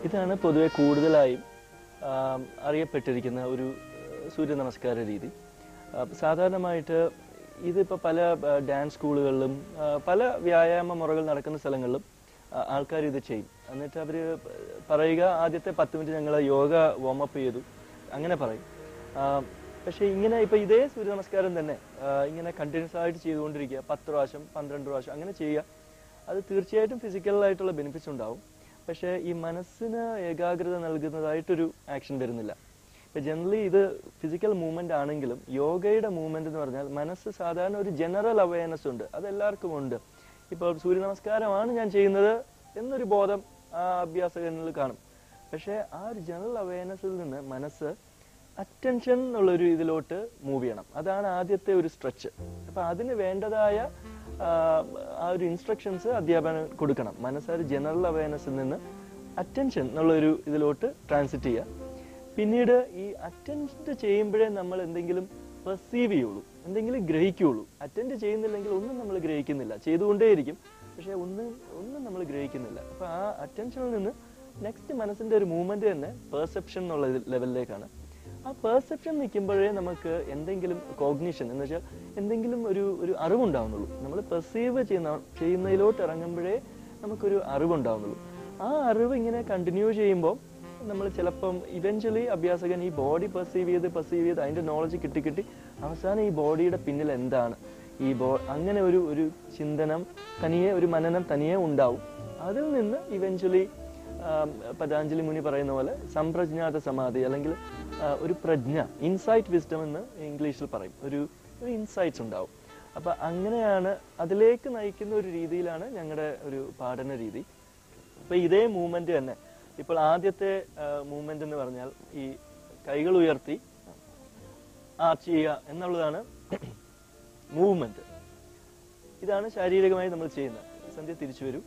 ഇതാണ് പൊതുവെ കൂടുതലായും ആം, അറിയപ്പെട്ടിരിക്കുന്ന ഒരു ഏഹ്, സൂര്യ നമസ്കാര രീതി ആ, സാധാരണമായിട്ട് ഇതിപ്പോൾ പല ആ, ഡാൻസ് സ്കൂളുകളിലും ആ, പല വ്യായാമ മുറകൾ നടക്കുന്ന സ്ഥലങ്ങളിലും ആൾക്കാർ ഇത് ചെയ്യും എന്നിട്ട് അവർ പറയുക ആദ്യത്തെ പത്ത് മിനിറ്റ് ഞങ്ങൾ യോഗ വാമപ്പ് ചെയ്തു അങ്ങനെ പറയും ആ, പക്ഷേ ഇങ്ങനെ ഇപ്പൊ ഇതേ സൂര്യ നമസ്കാരം തന്നെ ആ, ഇങ്ങനെ കണ്ടിന്യൂസ് ആയിട്ട് ചെയ്തുകൊണ്ടിരിക്കുക പത്ത് പ്രാവശ്യം പന്ത്രണ്ട് പ്രാവശ്യം അങ്ങനെ ചെയ്യുക അത് തീർച്ചയായിട്ടും ഫിസിക്കലായിട്ടുള്ള ബെനിഫിറ്റ്സ് ഉണ്ടാവും പക്ഷേ ഈ മനസ്സിന് ഏകാഗ്രത നൽകുന്നതായിട്ടൊരു ആക്ഷൻ വരുന്നില്ല ഇപ്പൊ ജനറലി ഇത് ഫിസിക്കൽ മൂവ്മെന്റ് ആണെങ്കിലും യോഗയുടെ മൂവ്മെന്റ് എന്ന് പറഞ്ഞാൽ മനസ്സ് സാധാരണ ഒരു ജനറൽ അവയർനെസ് ഉണ്ട് അത് എല്ലാവർക്കും ഉണ്ട് ഇപ്പോൾ സൂര്യ നമസ്കാരമാണ് ഞാൻ ചെയ്യുന്നത് എന്നൊരു ബോധം ആ അഭ്യാസകനിൽ കാണും പക്ഷേ ആ ഒരു ജനറൽ അവയർനെസ്സിൽ നിന്ന് മനസ്സ് അറ്റൻഷൻ എന്നുള്ളൊരു ഇതിലോട്ട് മൂവ് ചെയ്യണം അതാണ് ആദ്യത്തെ ഒരു സ്ട്രെച്ച് അപ്പൊ അതിന് വേണ്ടതായ ആ, ആ ഒരു ഇൻസ്ട്രക്ഷൻസ് അധ്യാപകൻ കൊടുക്കണം മനസ്സ് ആ ഒരു ജനറൽ അവയർനെസ്സിൽ നിന്ന് അറ്റൻഷൻ എന്നുള്ളൊരു ഇതിലോട്ട് ട്രാൻസിറ്റ് ചെയ്യുക പിന്നീട് ഈ അറ്റൻഡ് ചെയ്യുമ്പോഴേ നമ്മൾ എന്തെങ്കിലും പെർസീവ് ചെയ്യുള്ളൂ എന്തെങ്കിലും ഗ്രഹിക്കുള്ളൂ അറ്റൻഡ് ചെയ്യുന്നില്ലെങ്കിൽ ഒന്നും നമ്മൾ ഗ്രഹിക്കുന്നില്ല ചെയ്തുകൊണ്ടേയിരിക്കും പക്ഷെ ഒന്നും ഒന്നും നമ്മൾ ഗ്രഹിക്കുന്നില്ല അപ്പൊ ആ അറ്റൻഷനിൽ നിന്ന് നെക്സ്റ്റ് മനസ്സിന്റെ ഒരു മൂവ്മെന്റ് തന്നെ പെർസെപ്ഷൻ എന്നുള്ള ലെവലിലേക്കാണ് ആ പെർസെപ്ഷൻ നിൽക്കുമ്പോഴേ നമുക്ക് എന്തെങ്കിലും കോഗ്നിഷൻ എന്ന് വെച്ചാൽ എന്തെങ്കിലും ഒരു ഒരു അറിവുണ്ടാവുന്നുള്ളൂ നമ്മൾ പെർസീവ് ചെയ്യുന്ന ചെയ്യുന്നതിലോട്ട് ഇറങ്ങുമ്പോഴേ നമുക്കൊരു അറിവുണ്ടാവുന്നുള്ളൂ ആ അറിവ് ഇങ്ങനെ കണ്ടിന്യൂ ചെയ്യുമ്പോൾ നമ്മൾ ചിലപ്പം ഇവഞ്ച്വലി അഭ്യാസകൻ ഈ ബോഡി പെർസീവ് ചെയ്ത് പെർസീവ് ചെയ്ത് അതിന്റെ നോളജ് കിട്ടി കിട്ടി അവസാനം ഈ ബോഡിയുടെ പിന്നിൽ എന്താണ് ഈ ബോ അങ്ങനെ ഒരു ഒരു ചിന്തനം തനിയെ ഒരു മനനം തനിയെ ഉണ്ടാവും അതിൽ നിന്ന് ഇവഞ്ച്വലി പതാഞ്ജലി മുനി പറയുന്ന പോലെ സംപ്രജ്ഞാത സമാധി അല്ലെങ്കിൽ ആ, ഒരു പ്രജ്ഞ ഇൻസൈറ്റ് വിസ്ഡം എന്ന് ഇംഗ്ലീഷിൽ പറയും ഒരു ഒരു ഇൻസൈറ്റ്സ് ഉണ്ടാവും അപ്പൊ അങ്ങനെയാണ് അതിലേക്ക് നയിക്കുന്ന ഒരു രീതിയിലാണ് ഞങ്ങളുടെ ഒരു പഠന രീതി അപ്പൊ ഇതേ മൂവ്മെന്റ് തന്നെ ഇപ്പോൾ ആദ്യത്തെ മൂവ്മെന്റ് എന്ന് പറഞ്ഞാൽ ഈ കൈകൾ ഉയർത്തി ആർച്ച് ചെയ്യുക എന്നുള്ളതാണ് മൂവ്മെന്റ് ഇതാണ് ശാരീരികമായി നമ്മൾ ചെയ്യുന്നത് സന്ധ്യ തിരിച്ചു വരൂ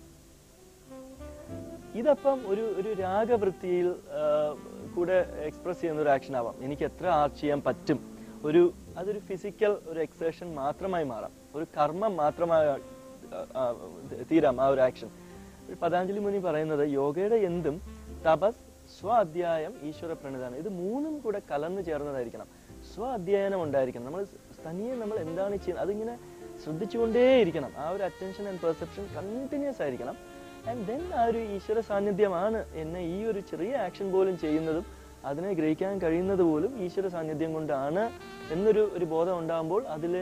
ഇതപ്പം ഒരു ഒരു രാഗവൃത്തിയിൽ ആ, കൂടെ എക്സ്പ്രസ് ചെയ്യുന്ന ഒരു ആക്ഷൻ ആവാം എനിക്ക് എത്ര ആർച്ച് ചെയ്യാൻ പറ്റും ഒരു അതൊരു ഫിസിക്കൽ ഒരു എക്സേഷൻ മാത്രമായി മാറാം ഒരു കർമ്മം മാത്രമായി ആ, ആ, തീരാം ആ ഒരു ആക്ഷൻ പതാഞ്ജലി മുനി പറയുന്നത് യോഗയുടെ എന്തും തപസ് സ്വ അധ്യായം ഈശ്വര പ്രണിതാണ് ഇത് മൂന്നും കൂടെ കലർന്നു ചേർന്നതായിരിക്കണം സ്വ അധ്യയനം ഉണ്ടായിരിക്കണം നമ്മൾ തനിയെ നമ്മൾ എന്താണ് ചെയ്യുന്നത് അതിങ്ങനെ ശ്രദ്ധിച്ചുകൊണ്ടേയിരിക്കണം ആ ഒരു അറ്റൻഷൻ ആൻഡ് പെർസെപ്ഷൻ കണ്ടിന്യൂസ് ആയിരിക്കണം ആൻഡ് ദെൻ ആ ഒരു ഈശ്വര സാന്നിധ്യമാണ് എന്നെ ഈ ഒരു ചെറിയ ആക്ഷൻ പോലും ചെയ്യുന്നതും അതിനെ ഗ്രഹിക്കാൻ കഴിയുന്നത് പോലും ഈശ്വര സാന്നിധ്യം കൊണ്ടാണ് എന്നൊരു ഒരു ബോധം ഉണ്ടാകുമ്പോൾ അതിൽ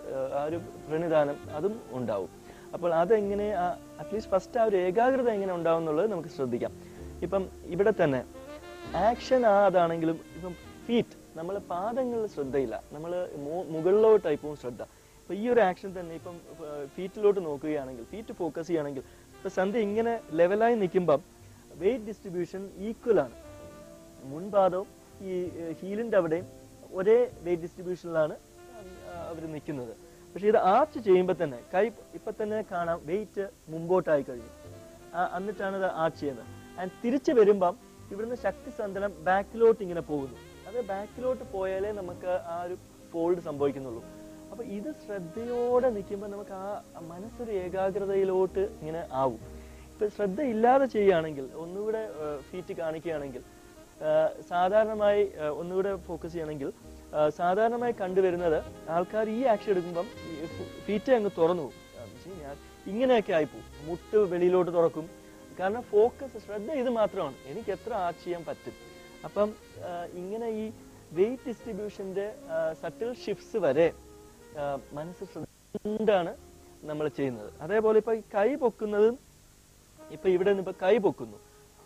ആ ഒരു പ്രണിധാനം അതും ഉണ്ടാവും അപ്പോൾ അതെങ്ങനെ അറ്റ്ലീസ്റ്റ് ഫസ്റ്റ് ആ ഒരു ഏകാഗ്രത എങ്ങനെ ഉണ്ടാവും എന്നുള്ളത് നമുക്ക് ശ്രദ്ധിക്കാം ഇപ്പം ഇവിടെ തന്നെ ആക്ഷൻ ആ അതാണെങ്കിലും ഇപ്പം ഫീറ്റ് നമ്മൾ പാദങ്ങളിൽ ശ്രദ്ധയില്ല നമ്മൾ മുകളിലോട്ടായി പോകും ശ്രദ്ധ ഇപ്പൊ ഈ ഒരു ആക്ഷൻ തന്നെ ഇപ്പം ഫീറ്റിലോട്ട് നോക്കുകയാണെങ്കിൽ ഫീറ്റ് ഫോക്കസ് ചെയ്യുകയാണെങ്കിൽ ഇപ്പൊ സന്ധ്യ ഇങ്ങനെ ലെവലായി നിൽക്കുമ്പം വെയിറ്റ് ഡിസ്ട്രിബ്യൂഷൻ ഈക്വൽ ആണ് മുൻപാദവും ഈ ഹീലിന്റെ അവിടെയും ഒരേ വെയിറ്റ് ഡിസ്ട്രിബ്യൂഷനിലാണ് അവർ നിൽക്കുന്നത് പക്ഷെ ഇത് ആർച്ച് ചെയ്യുമ്പോൾ തന്നെ കൈ ഇപ്പൊ തന്നെ കാണാം വെയിറ്റ് മുമ്പോട്ടായി കഴിഞ്ഞു ആ, എന്നിട്ടാണ് ഇത് ആർച്ച് ചെയ്യുന്നത് ആൻഡ് തിരിച്ചു വരുമ്പം ഇവിടുന്ന് ശക്തി സന്തുലനം ബാക്കിലോട്ട് ഇങ്ങനെ പോകുന്നു അത് ബാക്കിലോട്ട് പോയാലേ നമുക്ക് ആ ഒരു ഫോൾഡ് സംഭവിക്കുന്നുള്ളൂ അപ്പൊ ഇത് ശ്രദ്ധയോടെ നിൽക്കുമ്പോൾ നമുക്ക് ആ മനസ്സൊരു ഏകാഗ്രതയിലോട്ട് ഇങ്ങനെ ആവും ഇപ്പൊ ശ്രദ്ധ ഇല്ലാതെ ചെയ്യുകയാണെങ്കിൽ ഒന്നുകൂടെ ഫീറ്റ് കാണിക്കുകയാണെങ്കിൽ ആ, സാധാരണമായി ആ, ഒന്നുകൂടെ ഫോക്കസ് ചെയ്യണമെങ്കിൽ ആ, സാധാരണമായി കണ്ടുവരുന്നത് ആൾക്കാർ ഈ ആക്ഷൻ എടുക്കുമ്പം ഫീറ്റ് അങ്ങ് തുറന്നു പോകും ആ, പക്ഷേ ഞാൻ ഇങ്ങനെയൊക്കെ ആയിപ്പോവും മുട്ട് വെളിയിലോട്ട് തുറക്കും കാരണം ഫോക്കസ് ശ്രദ്ധ ഇത് മാത്രമാണ് എനിക്ക് എത്ര ആർച്ച് ചെയ്യാൻ പറ്റും അപ്പം ആ, ഇങ്ങനെ ഈ വെയിറ്റ് ഡിസ്ട്രിബ്യൂഷന്റെ സട്ടിൽ ഷിഫ്റ്റ്സ് വരെ ആ, മനസ്സ് ശ്രദ്ധിച്ചുകൊണ്ടാണ് നമ്മൾ ചെയ്യുന്നത് അതേപോലെ ഇപ്പൊ ഈ കൈ പൊക്കുന്നതും ഇപ്പൊ ഇവിടെ നിന്ന് ഇപ്പൊ കൈ പൊക്കുന്നു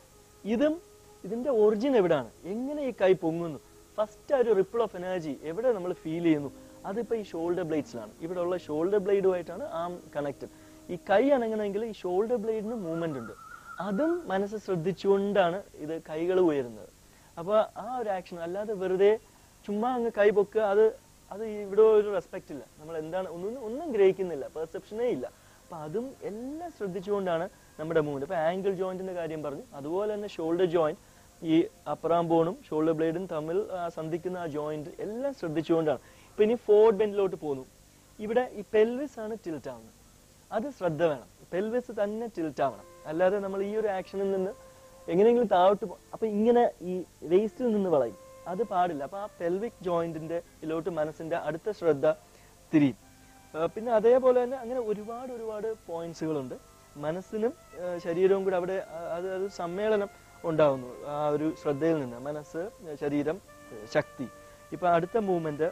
ഇതും ഇതിന്റെ ഒറിജിൻ എവിടാണ് എങ്ങനെ ഈ കൈ പൊങ്ങുന്നു ഫസ്റ്റ് ആ ഒരു റിപ്പിൾ ഓഫ് എനർജി എവിടെ നമ്മൾ ഫീൽ ചെയ്യുന്നു അതിപ്പോ ഈ ഷോൾഡർ ബ്ലേഡ്സിലാണ് ഇവിടെ ഉള്ള ഷോൾഡർ ബ്ലേഡുമായിട്ടാണ് ആം കണക്റ്റഡ് ഈ കൈ അനങ്ങണമെങ്കിൽ ഈ ഷോൾഡർ ബ്ലേഡിന് മൂവ്മെന്റ് ഉണ്ട് അതും മനസ്സ് ശ്രദ്ധിച്ചുകൊണ്ടാണ് ഇത് കൈകൾ ഉയരുന്നത് അപ്പൊ ആ ഒരു ആക്ഷൻ അല്ലാതെ വെറുതെ ചുമ്മാ അങ്ങ് കൈ പൊക്കുക അത് അത് ഇവിടെ ഒരു റെസ്പെക്ട് ഇല്ല നമ്മൾ എന്താണ് ഒന്നും ഒന്നും ഗ്രഹിക്കുന്നില്ല പെർസെപ്ഷനേ ഇല്ല അപ്പൊ അതും എല്ലാം ശ്രദ്ധിച്ചുകൊണ്ടാണ് നമ്മുടെ മൂവ്മെന്റ് ഇപ്പൊ ആംഗിൾ ജോയിന്റിന്റെ കാര്യം പറഞ്ഞു അതുപോലെ തന്നെ ഷോൾഡർ ജോയിന്റ് ഈ അപ്പറാം ബോണും ഷോൾഡർ ബ്ലേഡും തമ്മിൽ ആ, സന്ധിക്കുന്ന ആ ജോയിന്റ് എല്ലാം ശ്രദ്ധിച്ചുകൊണ്ടാണ് ഇപ്പൊ ഇനി ഫോർഡ് ബെൻഡിലോട്ട് പോകുന്നു ഇവിടെ ഈ പെൽവിസ് ആണ് ടിൽറ്റ് ആവുന്നത് അത് ശ്രദ്ധ വേണം പെൽവിസ് തന്നെ ടിൽറ്റ് ആവണം അല്ലാതെ നമ്മൾ ഈ ഒരു ആക്ഷനിൽ നിന്ന് എങ്ങനെയെങ്കിലും താഴോട്ട് പോ- അപ്പൊ ഇങ്ങനെ ഈ വേസ്റ്റിൽ നിന്ന് വളയും അത് പാടില്ല അപ്പൊ ആ പെൽവിക് ജോയിന്റിന്റെ ഇതിലോട്ട് മനസ്സിന്റെ അടുത്ത ശ്രദ്ധ തിരിയും ആ, പിന്നെ അതേപോലെ തന്നെ അങ്ങനെ ഒരുപാട് ഒരുപാട് പോയിന്റ്സുകളുണ്ട് മനസ്സിനും ആ, ശരീരവും കൂടെ അവിടെ ആ, അത് അത് സമ്മേളനം ഉണ്ടാവുന്നു ആ ഒരു ശ്രദ്ധയിൽ നിന്ന് മനസ്സ് ശരീരം ശക്തി ഇപ്പൊ അടുത്ത മൂവ്മെന്റ്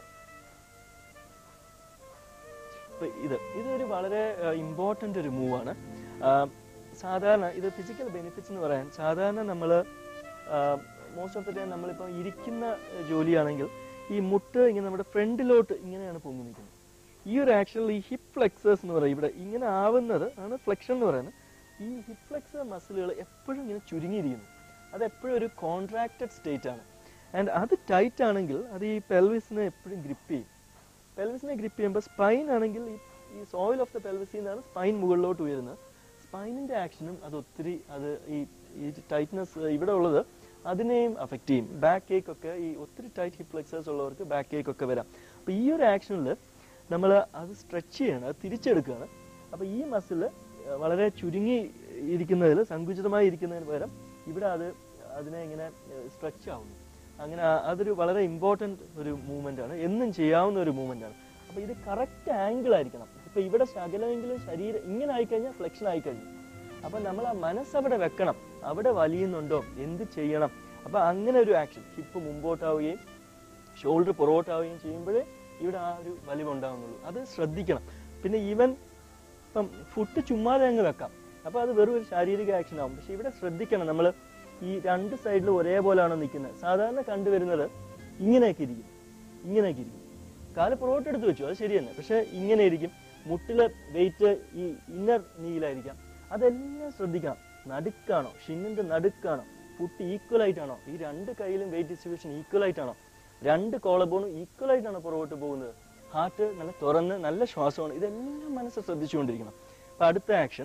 ഇപ്പൊ ഇത് ഇതൊരു വളരെ ഇമ്പോർട്ടന്റ് ഒരു മൂവാണ് സാധാരണ ഇത് ഫിസിക്കൽ ബെനിഫിറ്റ്സ് എന്ന് പറയാൻ സാധാരണ നമ്മൾ മോസ്റ്റ് ഓഫ് ദ ടൈം നമ്മളിപ്പോൾ ഇരിക്കുന്ന ജോലിയാണെങ്കിൽ ഈ മുട്ട് ഇങ്ങനെ നമ്മുടെ ഫ്രണ്ടിലോട്ട് ഇങ്ങനെയാണ് പൊങ്ങി നിൽക്കുന്നത് ഈ ഒരു ആക്ഷനിൽ ഈ ഹിപ്പ് ഫ്ലെക്സേഴ്സ് എന്ന് പറയും ഇവിടെ ഇങ്ങനെ ആവുന്നത് ആണ് ഫ്ലെക്ഷൻ എന്ന് പറയുന്നത് ഈ ഹിപ്പ് ഫ്ലെക്സർ മസിലുകൾ എപ്പോഴും ഇങ്ങനെ ചുരുങ്ങിയിരിക്കുന്നു അത് എപ്പോഴും ഒരു കോൺട്രാക്റ്റഡ് സ്റ്റേറ്റ് ആണ് ആൻഡ് അത് ടൈറ്റ് ആണെങ്കിൽ അത് ഈ പെൽവിസിനെ എപ്പോഴും ഗ്രിപ്പ് ചെയ്യും പെൽവിസിനെ ഗ്രിപ്പ് ചെയ്യുമ്പോൾ സ്പൈൻ ആണെങ്കിൽ ഈ ഈ സോയിൽ ഓഫ് ദ പെൽവിസിൽ നിന്നാണ് സ്പൈൻ മുകളിലോട്ട് ഉയരുന്നത് സ്പൈനിന്റെ ആക്ഷനും അത് ഒത്തിരി അത് ഈ ഈ ടൈറ്റ്നസ് ഇവിടെ ഉള്ളത് അതിനെയും അഫക്റ്റ് ചെയ്യും ബാക്ക് ഏക്ക് ഒക്കെ ഈ ഒത്തിരി ടൈറ്റ് ഹിപ്പ് ഫ്ലെക്സേഴ്സ് ഉള്ളവർക്ക് ബാക്ക് ഏക്ക് ഒക്കെ വരാം അപ്പൊ ഈ ഒരു ആക്ഷനിൽ നമ്മൾ അത് സ്ട്രെച്ച് ചെയ്യണം അത് തിരിച്ചെടുക്കുകയാണ് അപ്പൊ ഈ മസിൽ വളരെ ചുരുങ്ങി ഇരിക്കുന്നതിൽ സങ്കുചിതമായി ഇരിക്കുന്നതിന് പകരം ഇവിടെ അത് അതിനെ ഇങ്ങനെ സ്ട്രെച്ച് ആവുന്നു അങ്ങനെ ആ- അതൊരു വളരെ ഇമ്പോർട്ടന്റ് ഒരു മൂവ്മെന്റ് ആണ് എന്നും ചെയ്യാവുന്ന ഒരു മൂവ്മെന്റ് ആണ് അപ്പൊ ഇത് കറക്റ്റ് ആംഗിൾ ആയിരിക്കണം ഇപ്പൊ ഇവിടെ ശകലമെങ്കിലും ശരീരം ഇങ്ങനെ ആയിക്കഴിഞ്ഞാൽ ഫ്ലെക്ഷൻ ആയിക്കഴിഞ്ഞു അപ്പൊ നമ്മൾ ആ മനസ്സ് അവിടെ വെക്കണം അവിടെ വലിയുന്നുണ്ടോ എന്ത് ചെയ്യണം അപ്പൊ അങ്ങനെ ഒരു ആക്ഷൻ ഹിപ്പ് മുമ്പോട്ടാവുകയും ഷോൾഡർ പുറകോട്ടാവുകയും ചെയ്യുമ്പോഴേ ഇവിടെ ആ ഒരു വലിവുണ്ടാവുന്നുള്ളൂ അത് ശ്രദ്ധിക്കണം പിന്നെ ഈവൻ ഇപ്പം ഫുട്ട് ചുമ്മാതെ അങ്ങ് വെക്കാം അപ്പൊ അത് വെറും ഒരു ശാരീരിക ആക്ഷൻ ആവും പക്ഷെ ഇവിടെ ശ്രദ്ധിക്കണം നമ്മൾ ഈ രണ്ട് സൈഡിലും ഒരേപോലെയാണോ നിൽക്കുന്നത് സാധാരണ കണ്ടുവരുന്നത് ഇങ്ങനെയൊക്കെ ഇരിക്കും ഇങ്ങനെയൊക്കെ ഇരിക്കും കാല് പുറകോട്ട് എടുത്ത് വെച്ചു അത് ശരി തന്നെ പക്ഷെ ഇങ്ങനെ ഇരിക്കും മുട്ടിലെ വെയിറ്റ് ഈ ഇന്നർ നീലായിരിക്കാം അതെല്ലാം ശ്രദ്ധിക്കണം നടുക്കാണോ ഷിന്നിന്റെ നടുക്കാണോ ഫുട്ട് ഈക്വൽ ആയിട്ടാണോ ഈ രണ്ട് കയ്യിലും വെയിറ്റ് ഡിസ്ട്രിബ്യൂഷൻ ഈക്വൽ ആയിട്ടാണോ രണ്ട് കോളബോണും ഈക്വൽ ആയിട്ടാണ് പുറകോട്ട് പോകുന്നത് ഹാർട്ട് നല്ല തുറന്ന് നല്ല ശ്വാസമാണ് ഇതെല്ലാം മനസ്സ് ശ്രദ്ധിച്ചുകൊണ്ടിരിക്കണം അപ്പൊ അടുത്ത ആക്ഷൻ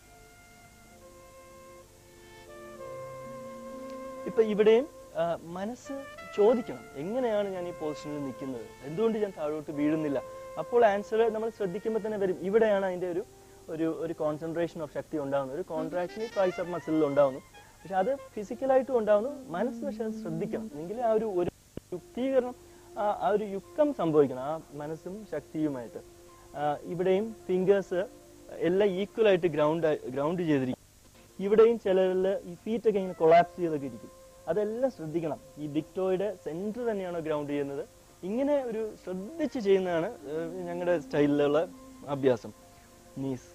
ഇപ്പൊ ഇവിടെയും ആ, മനസ്സ് ചോദിക്കണം എങ്ങനെയാണ് ഞാൻ ഈ പൊസിഷനിൽ നിൽക്കുന്നത് എന്തുകൊണ്ട് ഞാൻ താഴോട്ട് വീഴുന്നില്ല അപ്പോൾ ആൻസർ നമ്മൾ ശ്രദ്ധിക്കുമ്പോൾ തന്നെ വരും ഇവിടെയാണ് അതിന്റെ ഒരു ഒരു ഒരു കോൺസെൻട്രേഷൻ ഓഫ് ശക്തി ഉണ്ടാകുന്നത് ഒരു കോൺട്രാക്ഷൻ ഈ ട്രൈസ് ഓഫ് മസിലിൽ ഉണ്ടാവുന്നു പക്ഷെ അത് ഫിസിക്കലായിട്ടും ഉണ്ടാവുന്നു മനസ്സ് പക്ഷെ അത് ശ്രദ്ധിക്കണം എങ്കിൽ ആ ഒരു ഒരു യുക്തീകരണം ആ ആ ഒരു യുക്തം സംഭവിക്കണം ആ മനസ്സും ശക്തിയുമായിട്ട് ആ, ഇവിടെയും ഫിംഗേഴ്സ് എല്ലാം ഈക്വൽ ആയിട്ട് ഗ്രൗണ്ട് ഗ്രൗണ്ട് ചെയ്തിരിക്കും ഇവിടെയും ചിലരിൽ ഈ ഫീറ്റ് ഒക്കെ ഇങ്ങനെ കൊളാപ്സ് ചെയ്തൊക്കെ ഇരിക്കും അതെല്ലാം ശ്രദ്ധിക്കണം ഈ ഡിക്ടോയുടെ സെന്റർ തന്നെയാണോ ഗ്രൗണ്ട് ചെയ്യുന്നത് ഇങ്ങനെ ഒരു ശ്രദ്ധിച്ച് ചെയ്യുന്നതാണ് ഏഹ്, ഞങ്ങളുടെ സ്റ്റൈലിലുള്ള അഭ്യാസം നീസ്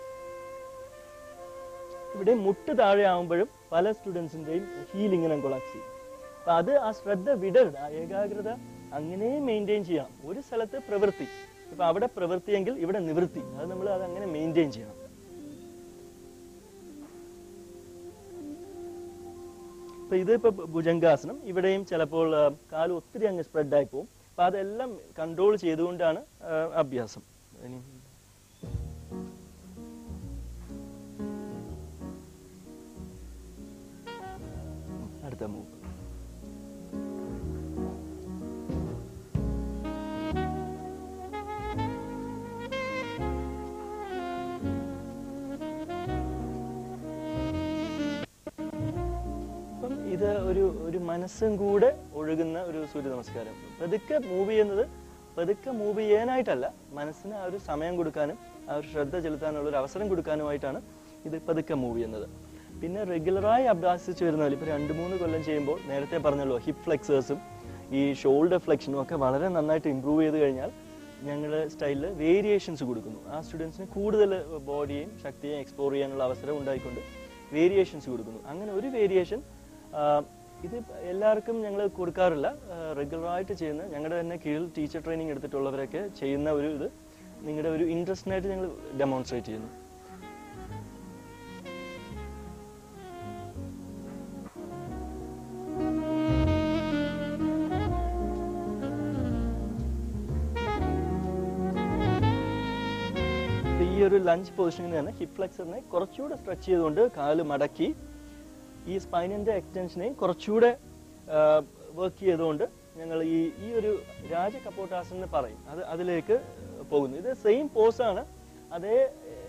ഇവിടെ മുട്ട് താഴെ ആവുമ്പോഴും പല സ്റ്റുഡൻസിന്റെയും ഹീൽ ഇങ്ങനെ കൊളാപ്സ് ചെയ്യും അപ്പൊ അത് ആ ശ്രദ്ധ വിടരുത് ആ ഏകാഗ്രത അങ്ങനെ മെയിൻറ്റെയിൻ ചെയ്യണം ഒരു സ്ഥലത്ത് പ്രവൃത്തി ഇപ്പൊ അവിടെ പ്രവൃത്തിയെങ്കിൽ ഇവിടെ നിവൃത്തി അത് നമ്മൾ അത് അങ്ങനെ മെയിൻറ്റെയിൻ ചെയ്യണം ഇപ്പൊ ഇത് ഇപ്പൊ ഭുജംഗാസനം ഇവിടെയും ചിലപ്പോൾ ആ, കാല് ഒത്തിരി അങ്ങ് സ്പ്രെഡ് ആയി പോകും അപ്പൊ അതെല്ലാം കൺട്രോൾ ചെയ്തുകൊണ്ടാണ് ആ, അഭ്യാസം ഇനി അടുത്ത മൂവ് അപ്പം ഇത് ഒരു ഒരു മനസ്സും കൂടെ ഒഴുകുന്ന ഒരു സൂര്യ നമസ്കാരം പതുക്കെ മൂവ് ചെയ്യുന്നത് പതുക്കെ മൂവ് ചെയ്യാനായിട്ടല്ല മനസ്സിന് ആ ഒരു സമയം കൊടുക്കാനും ആ ഒരു ശ്രദ്ധ ചെലുത്താനുള്ള ഒരു അവസരം കൊടുക്കാനുമായിട്ടാണ് ഇത് പതുക്കെ മൂവ് ചെയ്യുന്നത് പിന്നെ റെഗുലറായി അഭ്യാസിച്ച് വരുന്നതിൽ ഇപ്പൊ രണ്ട് മൂന്ന് കൊല്ലം ചെയ്യുമ്പോൾ നേരത്തെ പറഞ്ഞല്ലോ ഹിപ്പ് ഫ്ലെക്സേഴ്സും ഈ ഷോൾഡർ ഫ്ലെക്ഷനും ഒക്കെ വളരെ നന്നായിട്ട് ഇമ്പ്രൂവ് ചെയ്ത് കഴിഞ്ഞാൽ ഞങ്ങളുടെ സ്റ്റൈലിൽ വേരിയേഷൻസ് കൊടുക്കുന്നു ആ സ്റ്റുഡൻസിന് കൂടുതൽ ബോഡിയെയും ശക്തിയെയും എക്സ്പ്ലോർ ചെയ്യാനുള്ള അവസരം ഉണ്ടായിക്കൊണ്ട് വേരിയേഷൻസ് കൊടുക്കുന്നു അങ്ങനെ ഒരു വേരിയേഷൻ ഇത് എല്ലാവർക്കും ഞങ്ങൾ കൊടുക്കാറില്ല റെഗുലറായിട്ട് ചെയ്യുന്ന ഞങ്ങളുടെ തന്നെ കീഴിൽ ടീച്ചർ ട്രെയിനിങ് എടുത്തിട്ടുള്ളവരൊക്കെ ചെയ്യുന്ന ഒരു ഇത് നിങ്ങളുടെ ഒരു ഇൻട്രസ്റ്റിനായിട്ട് ഞങ്ങൾ ഡെമോൺസ്ട്രേറ്റ് ചെയ്യുന്നു ഇപ്പൊ ഈ ഒരു ലഞ്ച് പൊസിഷനിൽ തന്നെ ഹിപ്പ് ഫ്ലെക്സറിനെ കുറച്ചുകൂടെ സ്ട്രെച്ച് ചെയ്തുകൊണ്ട് കാല് മടക്കി ഈ സ്പൈനിന്റെ എക്സ്റ്റൻഷനെ കുറച്ചുകൂടെ വർക്ക് ചെയ്തുകൊണ്ട് ഞങ്ങൾ ഈ ഈ ഒരു രാജ കപ്പോട്ടാസൻ എന്ന് പറയും അത് അതിലേക്ക് പോകുന്നു ഇത് സെയിം പോസ് ആണ് അതേ